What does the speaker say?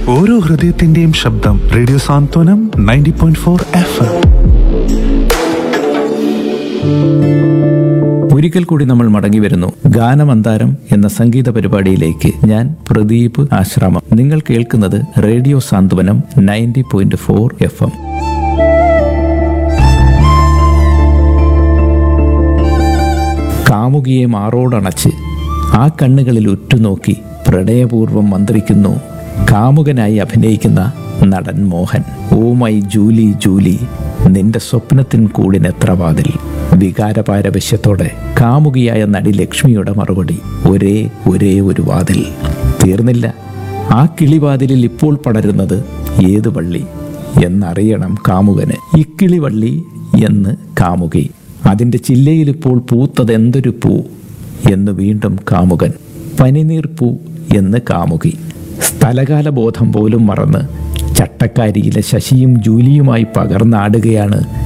ഓരോ ഹൃദയത്തിന്റെയും ശബ്ദം radio Santhwanam ninety point four F M ഒരിക്കൽ കൂടി നമ്മൾ മടങ്ങി വരുന്നു ഗാനമന്താരം എന്ന സംഗീത പരിപാടിയിലേക്ക് ഞാൻ പ്രദീപ് ആശ്രാമം നിങ്ങൾ കേൾക്കുന്നത് radio Santhwanam ninety point four F M കാമുകിയെ മാറോടണച്ച് ആ കണ്ണുകളിൽ ഉറ്റുനോക്കി പ്രണയപൂർവ്വം മന്ത്രിക്കുന്നു കാമുകനായി അഭിനയിക്കുന്ന നടൻ Mohan oh my Julie Julie നിന്റെ സ്വപ്നത്തിൻ കൂടിനെത്ര വാതിൽ വികാരപാരവശ്യത്തോടെ കാമുകിയായ നടി ലക്ഷ്മിയുടെ മറുപടി ഒരേ ഒരേ ഒരു വാതിൽ തീർന്നില്ല ആ കിളിവാതിലിൽ ഇപ്പോൾ പടരുന്നത് ഏത് വള്ളി എന്നറിയണം കാമുകന് ഇക്കിളിവള്ളി എന്ന് കാമുകി അതിൻ്റെ ചില്ലയിൽ ഇപ്പോൾ പൂത്തത് എന്തൊരു പൂ എന്ന് വീണ്ടും കാമുകൻ പനിനീർ പൂ എന്ന് കാമുകി സ്ഥലകാല ബോധം പോലും മറന്ന് ചട്ടക്കാരിയിലെ ശശിയും ജൂലിയുമായി പകർന്നാടുകയാണ്